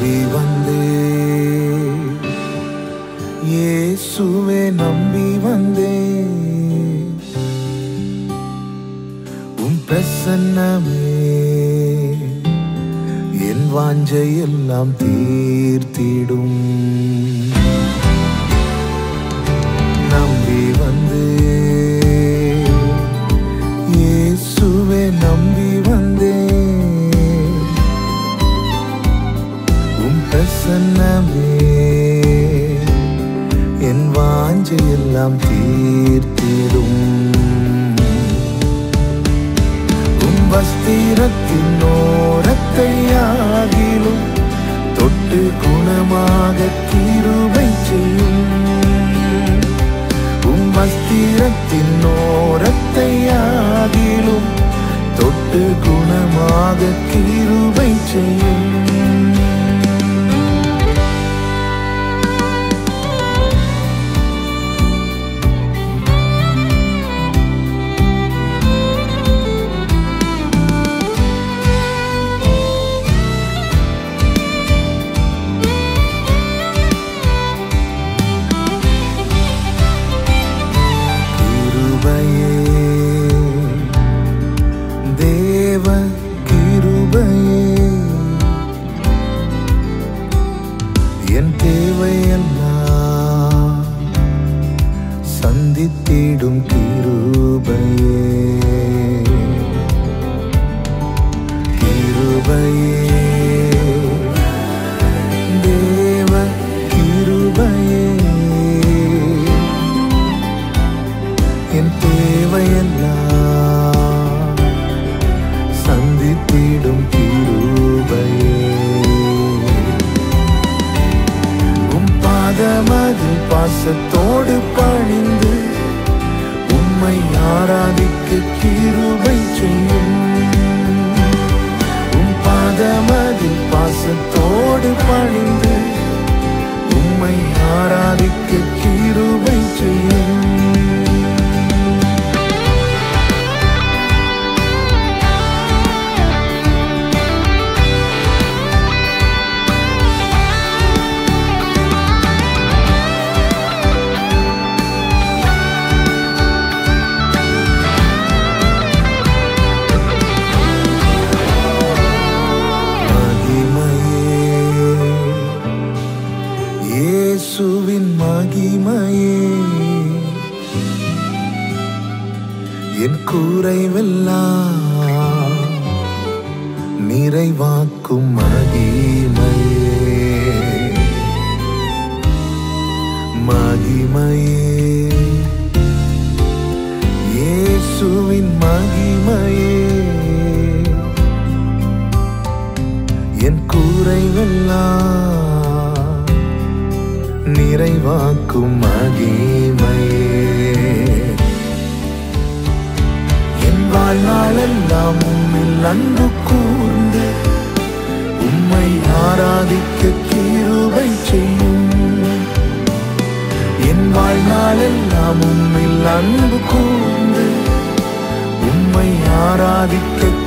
நம்பி வந்தே இயேசுவே நம்பி வந்தே உம் பிரசன்னமே என் வாஞ்சை எல்லாம் தீர்த்திடும் நம்பி வந்து இயேசுவே நம்பி வந்தே உம் பிரசன்னமே என் வாஞ்சை எல்லாம் தீர்த்திடும் உம் வஸ்திரத்தின் ஓரத்தை ஆகிலும் தொட்டு குணமாக கிருபை செய்யும் உம் வஸ்திரத்தின் ஓரத்தை ஆகிலும் தொட்டு குணமாக கிருபை செய்யும் கிருபையே தேவ கிருபையே என் தேவையெல்லாம் சந்தித்திடும் கிருபையே கிருபையே தேவ கிருபையே என் தேவையெல்லாம் சந்தித்திடும் கிருபையே உம் பாதமதில் பாசத்தோடு பணிந்து உம்மை ஆராதிக்க கிருபை செய்யும் உம் பாதமதில் பாசத்தோடு பணிந்து உம்மை ஆராதிக்க கிருபை செய்யும் மகிமையே இயேசுவின் மகிமையே என் குறைவெல்லாம் நிறைவாக்கும் மகிமையே மகிமையே இயேசுவின் மகிமையே என் கூரைவெல்லாம் நிறைவாக்கும் மகிமையே என் வாழ்நாளெல்லாம் உம்மில் அன்பு கூர்ந்து உம்மை ஆராதிக்க கிருபை செய்யும் என் வாழ்நாளெல்லாம் உம்மில் அன்பு கூர்ந்து உம்மை ஆராதிக்க